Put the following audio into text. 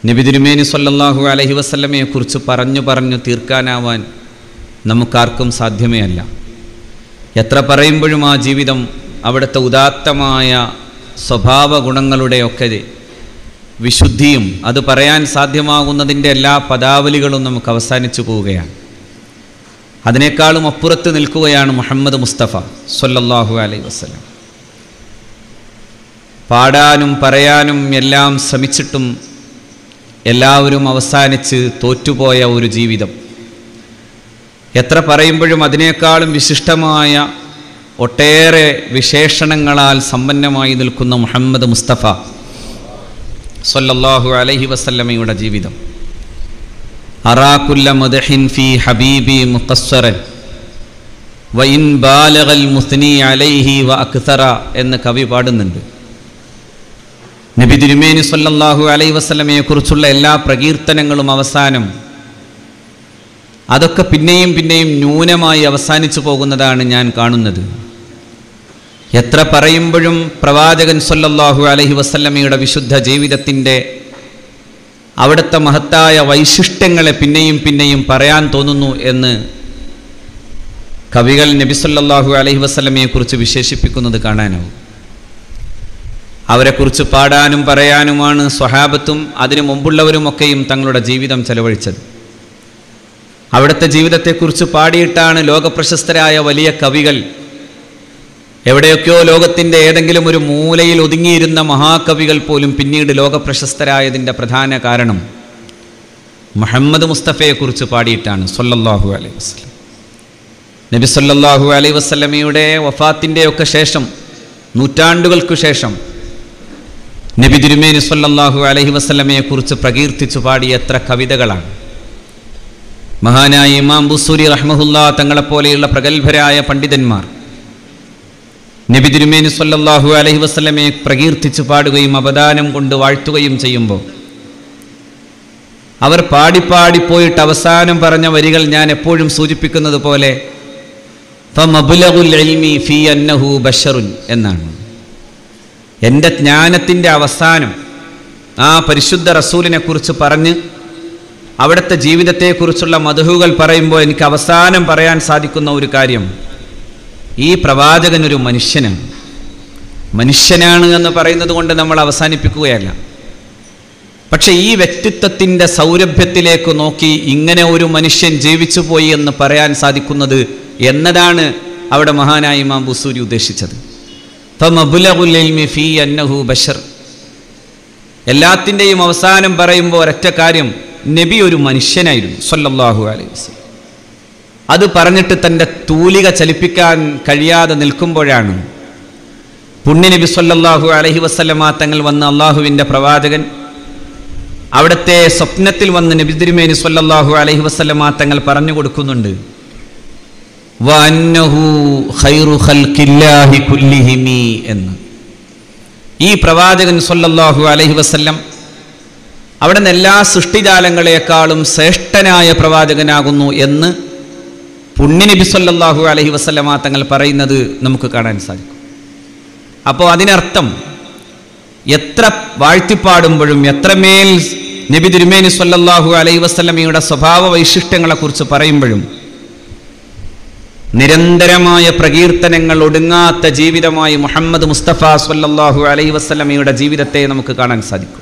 നബി തിരുമേനി സല്ലല്ലാഹു അലൈഹി വസല്ലമയെ കുറിച്ച് പറഞ്ഞു പറഞ്ഞു തീർക്കാനാവാൻ നമുക്കാർക്കും സാധ്യമേ അല്ല എത്ര പറയുമ്പോഴും ആ ജീവിതം അവിടുത്തെ ഉദാത്തമായ സ്വഭാവ ഗുണങ്ങളുടെയൊക്കെ വിശുദ്ധിയും അത് പറയാൻ സാധ്യമാകുന്നതിൻ്റെ എല്ലാ പദാവലികളും നമുക്ക് അവസാനിച്ചു പോവുകയാണ് അതിനേക്കാളും അപ്പുറത്ത് നിൽക്കുകയാണ് മുഹമ്മദ് മുസ്തഫ സല്ലല്ലാഹു അലൈഹി വസല്ലം പാടാനും പറയാനും എല്ലാം ശ്രമിച്ചിട്ടും എല്ലാവരും അവസാനിച്ച് തോറ്റുപോയ ഒരു ജീവിതം എത്ര പറയുമ്പോഴും അതിനേക്കാളും വിശിഷ്ടമായ ഒട്ടേറെ വിശേഷണങ്ങളാൽ സമ്പന്നമായി നിൽക്കുന്ന മുഹമ്മദ് മുസ്തഫ സല്ലല്ലാഹു അലൈഹി വസല്ലമയുടെ ജീവിതം അറാക്കുല്ല മദഹിൻ ഫി ഹബീബി മുഖസ്വരൻ വൈൻ ബാലകൽ മുസ്നി അലൈഹി വ അക്തറ എന്ന് കവി പാടുന്നുണ്ട് നബി തിരുമേനി സല്ലല്ലാഹു അലൈഹി വസല്ലമയെ കുറിച്ചുള്ള എല്ലാ പ്രകീർത്തനങ്ങളും അവസാനം അതൊക്കെ പിന്നെയും പിന്നെയും ന്യൂനമായി അവസാനിച്ചു പോകുന്നതാണ് ഞാൻ കാണുന്നത് എത്ര പറയുമ്പോഴും പ്രവാചകൻ സല്ലല്ലാഹു അലൈഹി വസല്ലമയുടെ വിശുദ്ധ ജീവിതത്തിൻ്റെ അവിടുത്തെ മഹത്തായ വൈശിഷ്ട്യങ്ങളെ പിന്നെയും പിന്നെയും പറയാൻ തോന്നുന്നു എന്ന് കവികൾ നബി സല്ലല്ലാഹു അലൈഹി വസല്ലമയെ കുറിച്ച് വിശേഷിപ്പിക്കുന്നത് കാണാനാവും അവരെക്കുറിച്ച് പാടാനും പറയാനുമാണ് സ്വഹാബത്തും അതിനു മുമ്പുള്ളവരുമൊക്കെയും തങ്ങളുടെ ജീവിതം ചെലവഴിച്ചത് അവിടുത്തെ ജീവിതത്തെക്കുറിച്ച് പാടിയിട്ടാണ് ലോകപ്രശസ്തരായ വലിയ കവികൾ എവിടെയൊക്കെയോ ലോകത്തിൻ്റെ ഏതെങ്കിലും ഒരു മൂലയിൽ ഒതുങ്ങിയിരുന്ന മഹാകവികൾ പോലും പിന്നീട് ലോകപ്രശസ്തരായതിൻ്റെ പ്രധാന കാരണം മുഹമ്മദ് മുസ്തഫയെക്കുറിച്ച് പാടിയിട്ടാണ് സൊല്ലല്ലാഹു അലൈഹി വസ്ലം നബി സല്ലല്ലാഹു അലൈഹി വസ്ലമയുടെ വഫാത്തിൻ്റെയൊക്കെ ശേഷം നൂറ്റാണ്ടുകൾക്കു ശേഷം നബി തിരുമേനി സല്ലല്ലാഹു അലൈഹി വസ്ലമയെക്കുറിച്ച് പ്രകീർത്തിച്ചു പാടിയ എത്ര കവിതകളാണ് മഹാനായ ഇമാം ബുസൂരി റഹ്മഹുല്ല തങ്ങളെപ്പോലെയുള്ള പ്രഗത്ഭരായ പണ്ഡിതന്മാർ നബി തിരുമേനി സല്ലല്ലാഹു അലൈഹി വസല്ലമയെ പ്രകീർത്തിച്ചു പാടുകയും അവദാനം കൊണ്ട് വാഴ്ത്തുകയും ചെയ്യുമ്പോൾ അവർ പാടിപ്പാടിപ്പോയിട്ട് അവസാനം പറഞ്ഞ വരികൾ ഞാൻ എപ്പോഴും സൂചിപ്പിക്കുന്നത് പോലെ ഫമബ്ലഗുൽ ഇൽമി ഫീ അന്നഹു ബഷറുൻ എന്നാണ് എൻ്റെ ജ്ഞാനത്തിൻ്റെ അവസാനം ആ പരിശുദ്ധ റസൂലിനെ കുറിച്ച് പറഞ്ഞ് അവിടുത്തെ ജീവിതത്തെക്കുറിച്ചുള്ള മധുഹുകൾ പറയുമ്പോൾ എനിക്ക് അവസാനം പറയാൻ സാധിക്കുന്ന ഒരു കാര്യം ഈ പ്രവാചകൻ ഒരു മനുഷ്യനാണ് മനുഷ്യനാണ് എന്ന് പറയുന്നത് കൊണ്ട് നമ്മൾ അവസാനിപ്പിക്കുകയല്ല പക്ഷെ ഈ വ്യക്തിത്വത്തിൻ്റെ സൗരഭ്യത്തിലേക്ക് നോക്കി ഇങ്ങനെ ഒരു മനുഷ്യൻ ജീവിച്ചു പോയി എന്ന് പറയാൻ സാധിക്കുന്നത് എന്നതാണ് അവിടെ മഹാനായ ഇമാം ബുസൂരി ഉദ്ദേശിച്ചത് ഫമബുലഗുൽ ഇൽമി ഫീ അന്നഹു ബഷർ എല്ലാത്തിൻ്റെയും അവസാനം പറയുമ്പോൾ ഒരൊറ്റ കാര്യം നബി ഒരു മനുഷ്യനായിരുന്നു സല്ലല്ലാഹു അലൈഹി വസല്ലം അത് പറഞ്ഞിട്ട് തൻ്റെ തൂലിക ചലിപ്പിക്കാൻ കഴിയാതെ നിൽക്കുമ്പോഴാണ് പുണ്യനബി സല്ലല്ലാഹു അലൈഹി വസല്ലമ തങ്ങൾ വന്ന അള്ളാഹുവിൻ്റെ പ്രവാചകൻ അവിടുത്തെ സ്വപ്നത്തിൽ വന്ന് നബി തിരുമേനി സല്ലല്ലാഹു അലൈഹി വസല്ലമ തങ്ങൾ പറഞ്ഞു കൊടുക്കുന്നുണ്ട് വഅന്നഹു ഖൈറു ഖൽഖില്ലാഹി കുല്ലിഹിമി എന്ന് ഈ പ്രവാചകൻ സല്ലല്ലാഹു അലൈഹി വസല്ലം അവിടെ നിന്ന് എല്ലാ സൃഷ്ടിജാലങ്ങളെക്കാളും ശ്രേഷ്ഠനായ പ്രവാചകനാകുന്നു എന്ന് പുണ്യനബി സല്ലല്ലാഹു അലൈഹി വസല്ലമ തങ്ങൾ പറയുന്നത് നമുക്ക് കാണാൻ സാധിക്കും അപ്പോൾ അതിനർത്ഥം എത്ര വാഴ്ത്തിപ്പാടുമ്പോഴും എത്രമേൽ നബി തിരുമേനി സല്ലല്ലാഹു അലൈഹി വസല്ലമയുടെ സ്വഭാവ വൈശിഷ്ട്യങ്ങളെക്കുറിച്ച് പറയുമ്പോഴും നിരന്തരമായ പ്രകീർത്തനങ്ങൾ ഒടുങ്ങാത്ത ജീവിതമായി മുഹമ്മദ് മുസ്തഫ സല്ലല്ലാഹു അലൈഹി വസല്ലമയുടെ ജീവിതത്തെ നമുക്ക് കാണാൻ സാധിക്കും